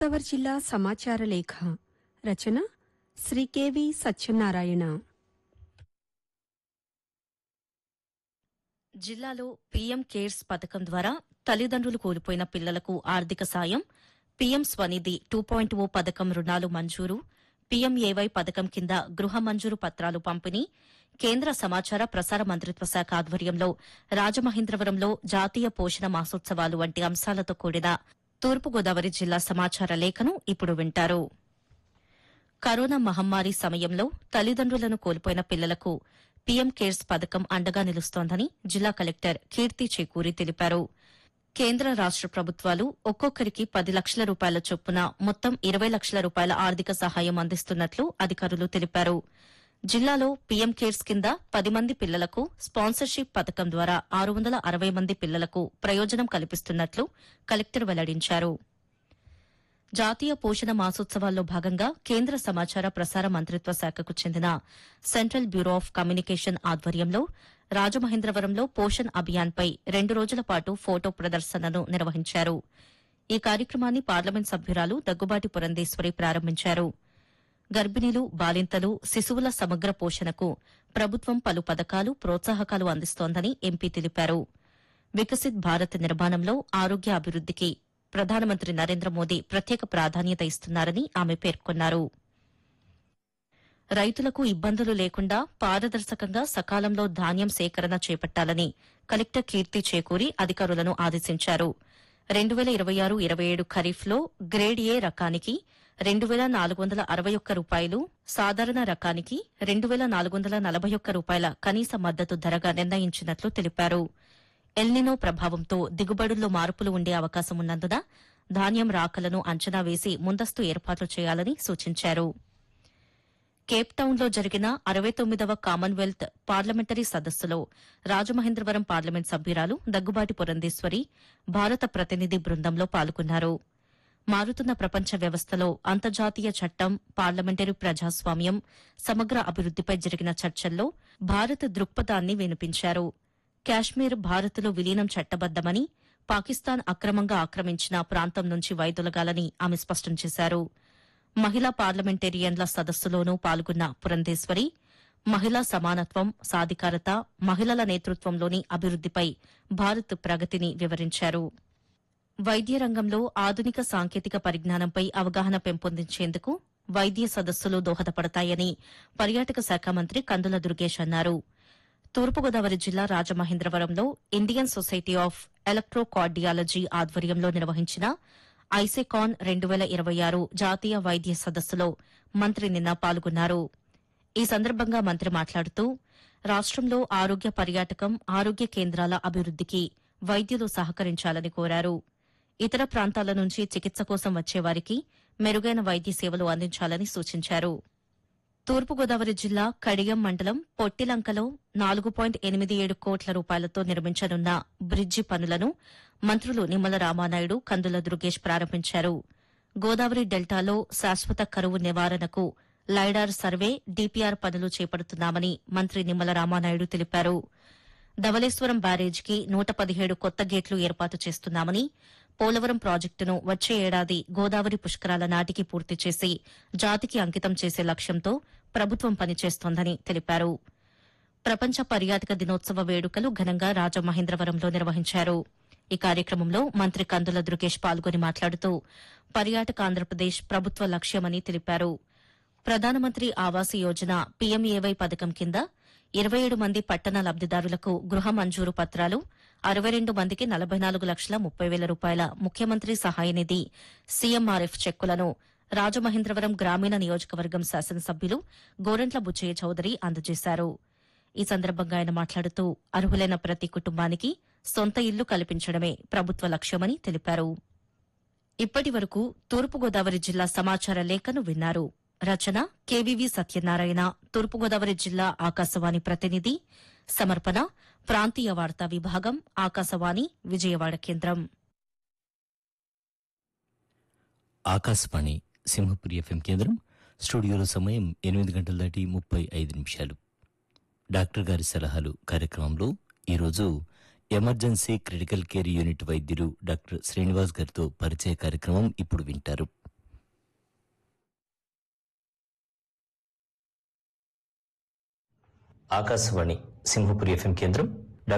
గోదావరి జిల్లా సమాచార లేఖ రచన శ్రీ కెవి సత్యనారాయణ జిల్లాలో పీఎం కేర్స్ పథకం ద్వారా తల్లిదండ్రులు కోల్పోయిన పిల్లలకు ఆర్థిక సాయం PM Svanidhi two point O పథకం రుణాలు మంజూరు పీఎంఏవై పథకం కింద గృహ మంజూరు పత్రాలు పంపిణీ కేంద్ర సమాచార ప్రసార మంత్రిత్వ శాఖ ఆధ్వర్యంలో రాజమహేంద్రవరంలో జాతీయ పోషణ మాసోత్సవాలు వంటి అంశాలతో కూడిన తూర్పుగోదావరి జిల్లా సమాచార లేఖను ఇప్పుడు వింటారు కరోనా మహమ్మారి సమయంలో తల్లిదండ్రులను కోల్పోయిన పిల్లలకు పీఎం కేర్స్ పథకం అండగా నిలుస్తోందని జిల్లా కలెక్టర్ కీర్తి చేకూరి తెలిపారు కేంద్ర రాష్ట ప్రభుత్వాలు ఒక్కొక్కరికి పది లక్షల రూపాయల చొప్పున మొత్తం ఇరవై లక్షల రూపాయల ఆర్థిక సహాయం అందిస్తున్నట్లు అధికారులు తెలిపారు జిల్లాలో పీఎం కేర్స్ కింద పది మంది పిల్లలకు స్పాన్సర్షిప్ పథకం ద్వారా ఆరు వందల అరవై మంది పిల్లలకు ప్రయోజనం కల్పిస్తున్నట్లు కలెక్టర్ వెల్లడించారు జాతీయ పోషణ మాసోత్సవాల్లో భాగంగా కేంద్ర సమాచార ప్రసార మంత్రిత్వ శాఖకు చెందిన సెంట్రల్ బ్యూరో ఆఫ్ కమ్యూనికేషన్ ఆధ్వర్యంలో రాజమహేంద్రవరంలో పోషణ్ అభియాన్పై రెండు రోజుల పాటు ఫోటో ప్రదర్శనను నిర్వహించారు ఈ కార్యక్రమాన్ని పార్లమెంట్ సభ్యురాలు దగ్గుబాటి పురంధేశ్వరి ప్రారంభించారు గర్భిణీలు బాలింతలు శిశువుల సమగ్ర పోషణకు ప్రభుత్వం పలు పథకాలు ప్రోత్సాహకాలు అందిస్తోందని ఎంపీ తెలిపారు వికసిత్ భారత్ నిర్మాణంలో ఆరోగ్య అభివృద్దికి ప్రధానమంత్రి నరేంద్ర మోదీ ప్రత్యేక ప్రాధాన్యత ఇస్తున్నారని ఆమె పేర్కొన్నారు రైతులకు ఇబ్బందులు లేకుండా పారదర్శకంగా సకాలంలో ధాన్యం సేకరణ చేపట్టాలని కలెక్టర్ కీర్తి చేకూరి అధికారులను ఆదేశించారు రెండు వేల ఇరవై ఆరు ఇరవై ఏడు ఖరీఫ్లో గ్రేడ్ ఏ రకానికి రెండు వేల నాలుగు వందల అరవై ఒక్క రూపాయలు సాధారణ రకానికి రెండు వేల నాలుగు వందల నలభై ఒక్క రూపాయల కనీస మద్దతు ధరగా నిర్ణయించినట్లు తెలిపారు ఎల్నినో ప్రభావంతో దిగుబడుల్లో మార్పులు ఉండే అవకాశం ఉన్నందున ధాన్యం రాకలను అంచనా వేసి ముందస్తు ఏర్పాట్లు చేయాలని సూచించారు కేప్ టౌన్లో జరిగిన అరవై తొమ్మిదవ కామన్వెల్త్ పార్లమెంటరీ సదస్సులో రాజమహేంద్రవరం పార్లమెంట్ సభ్యురాలు దగ్గుబాటి పురంధేశ్వరి భారత ప్రతినిధి బృందంలో పాల్గొన్నారు మారుతున్న ప్రపంచ వ్యవస్థలో అంతర్జాతీయ చట్టం పార్లమెంటరీ ప్రజాస్వామ్యం సమగ్ర అభివృద్దిపై జరిగిన చర్చల్లో భారత్ దృక్పథాన్ని వినిపించారు కాశ్మీర్ భారత్లో విలీనం చట్టబద్దమని పాకిస్తాన్ అక్రమంగా ఆక్రమించిన ప్రాంతం నుంచి వైదొలగాలని ఆమె స్పష్టం చేశారు మహిళా పార్లమెంటేరియన్ల సదస్సులోనూ పాల్గొన్న పురంధేశ్వరి మహిళా సమానత్వం సాధికారత మహిళల నేతృత్వంలోని అభివృద్దిపై భారత్ ప్రగతిని వివరించారు వైద్య రంగంలో ఆధునిక సాంకేతిక పరిజ్ఞానంపై అవగాహన పెంపొందించేందుకు వైద్య సదస్సులు దోహదపడతాయని పర్యాటక శాఖ మంత్రి కందుల దుర్గేష్ అన్నారు తూర్పుగోదావరి జిల్లా రాజమహేంద్రవరంలో ఇండియన్ సొసైటీ ఆఫ్ ఎలక్ట్రోకార్డియాలజీ ఆధ్వర్యంలో నిర్వహించిన ఐసెకాన్ రెండు వేల ఇరవై ఆరు జాతీయ వైద్య సదస్సులో మంత్రి నిన్న పాల్గొన్నారు ఈ సందర్భంగా మంత్రి మాట్లాడుతూ రాష్టంలో ఆరోగ్య పర్యాటకం ఆరోగ్య కేంద్రాల అభివృద్దికి వైద్యులు సహకరించాలని కోరారు ఇతర ప్రాంతాల నుంచి చికిత్స కోసం వచ్చేవారికి మెరుగైన వైద్య సేవలు అందించాలని సూచించారు తూర్పుగోదావరి జిల్లా కడియం మండలం పొట్టిలంకలో నాలుగు పాయింట్ ఎనిమిది ఏడు కోట్ల రూపాయలతో నిర్మించనున్న బ్రిడ్జి పనులను మంత్రులు నిమ్మల రామానాయుడు కందుల దుర్గేష్ ప్రారంభించారు గోదావరి డెల్టాలో శాశ్వత కరువు నివారణకు లైడార్ సర్వే డీపీఆర్ పనులు చేపడుతున్నామని మంత్రి నిమ్మల రామానాయుడు తెలిపారు ధవలేశ్వరం బ్యారేజ్కి నూట పదిహేడు కొత్త గేట్లు ఏర్పాటు చేస్తున్నామని పోలవరం ప్రాజెక్టును వచ్చే ఏడాది గోదావరి పుష్కరాల నాటికి పూర్తి చేసి జాతికి అంకితం చేసే లక్ష్యంతో ప్రభుత్వం పనిచేస్తోందని తెలిపారు ప్రపంచ పర్యాటక దినోత్సవ వేడుకలు ఘనంగా రాజమహేంద్రవరంలో నిర్వహించారు ఈ కార్యక్రమంలో మంత్రి కందుల దుర్గేష్ పాల్గొని మాట్లాడుతూ పర్యాటక ఆంధ్రప్రదేశ్ ప్రభుత్వ లక్ష్యమని తెలిపారు ప్రధానమంత్రి ఆవాస్ యోజన పీఎంఏవై పథకం కింద ఇరవై ఏడు మంది పట్టణ లబ్దిదారులకు గృహ మంజూరు పత్రాలు అరవై రెండు మందికి నలభై నాలుగు లక్షల ముప్పై వేల రూపాయల ముఖ్యమంత్రి సహాయ నిధి సీఎంఆర్ఎఫ్ చెక్కులను రాజమహేంద్రవరం గ్రామీణ నియోజకవర్గం శాసనసభ్యులు గోరంట్ల బుచ్చయ్య చౌదరి అందజేశారు ఈ సందర్భంగా ఆయన మాట్లాడుతూ అర్హులైన ప్రతి కుటుంబానికి సొంత ఇల్లు కల్పించడమే ప్రభుత్వ లక్ష్యమని తెలిపారు ఇప్పటి వరకు తూర్పుగోదావరి జిల్లా సమాచార లేఖను విన్నారు రచన కెవివి సత్యనారాయణ తూర్పుగోదావరి జిల్లా ఆకాశవాణి ప్రతినిధి సమర్పణ ప్రాంతీయ వార్తా విభాగం ఆకాశవాణి విజయవాడ కేంద్రం ఆకాశవాణి సింహపురి ఎఫ్ఎం కేంద్రం స్టూడియోలో సమయం ఎనిమిది గంటల దాటి ముప్పై ఐదు నిమిషాలు డాక్టర్ గారి సలహాలు కార్యక్రమంలో ఈరోజు ఎమర్జెన్సీ క్రిటికల్ కేర్ యూనిట్ వైద్యులు డాక్టర్ శ్రీనివాస్ గారితో పరిచయ కార్యక్రమం ఇప్పుడు వింటారు ఆకాశవాణి సింహపురి ఎఫ్ఎం కేంద్రం